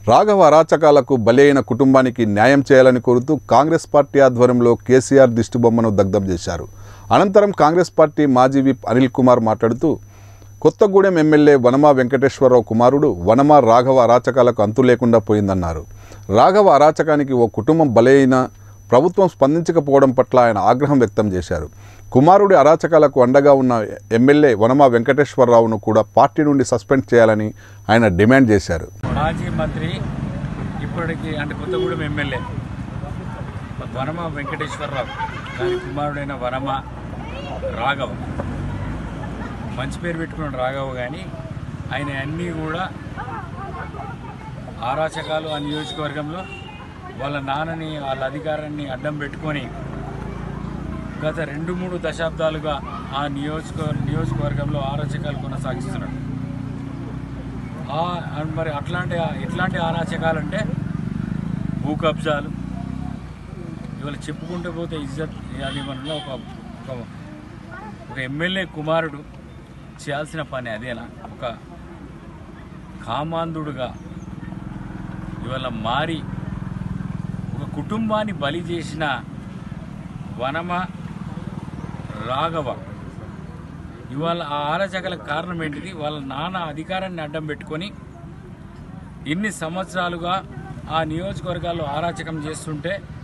రాఘవ అరాచకాలకు బలైన కుటుంబానికి న్యాయం చేయాలని కోరుతూ కాంగ్రెస్ పార్టీ ఆధ్వర్యంలో కేసీఆర్ దిష్టిబొమ్మను దగ్ధం చేశారు అనంతరం కాంగ్రెస్ పార్టీ మాజీ విప్ అనిల్ కుమార్ మాట్లాడుతూ కొత్తగూడెం ఎమ్మెల్యే వనమా వెంకటేశ్వరరావు కుమారుడు వనమా రాఘవ అరాచకాలకు అంతు లేకుండా పోయిందన్నారు రాఘవ అరాచకానికి ఓ కుటుంబం బలైన ప్రభుత్వం స్పందించకపోవడం పట్ల ఆయన ఆగ్రహం వ్యక్తం చేశారు కుమారుడి అరాచకాలకు అండగా ఉన్న ఎమ్మెల్యే వనమా వెంకటేశ్వరరావును కూడా పార్టీ నుండి సస్పెండ్ చేయాలని ఆయన డిమాండ్ చేశారు మాజీ మంత్రి ఇప్పటికి అంటే కొత్తగూడెం ఎమ్మెల్యే వనమ వెంకటేశ్వరరావు దాని కుమారుడైన వనమ రాఘవ మంచి పేరు పెట్టుకున్న రాఘవ కానీ ఆయన అన్నీ కూడా ఆరాచకాలు ఆ నియోజకవర్గంలో వాళ్ళ నాన్నని వాళ్ళ అధికారాన్ని అడ్డం పెట్టుకొని గత రెండు మూడు దశాబ్దాలుగా ఆ నియోజక నియోజకవర్గంలో ఆరాచకాలు కొనసాగిస్తున్నాడు ఆ మరి అట్లాంటి ఎట్లాంటి అరాచకాలంటే భూ కబ్జాలు ఇవాళ చెప్పుకుంటూ పోతే ఇజ్జత్ అది మనలో ఒక ఒక ఒక ఎమ్మెల్యే కుమారుడు చేయాల్సిన పని అదేనా ఒక కామాంధుడుగా ఇవాళ మారి ఒక కుటుంబాన్ని బలి చేసిన వనమ రాఘవ ఇవాళ ఆ ఆలోచకలకు కారణం ఏంటిది వాళ్ళ నాన్న అధికారాన్ని అడ్డం పెట్టుకొని ఇన్ని సంవత్సరాలుగా ఆ నియోజకవర్గాల్లో ఆరాచకం చేస్తుంటే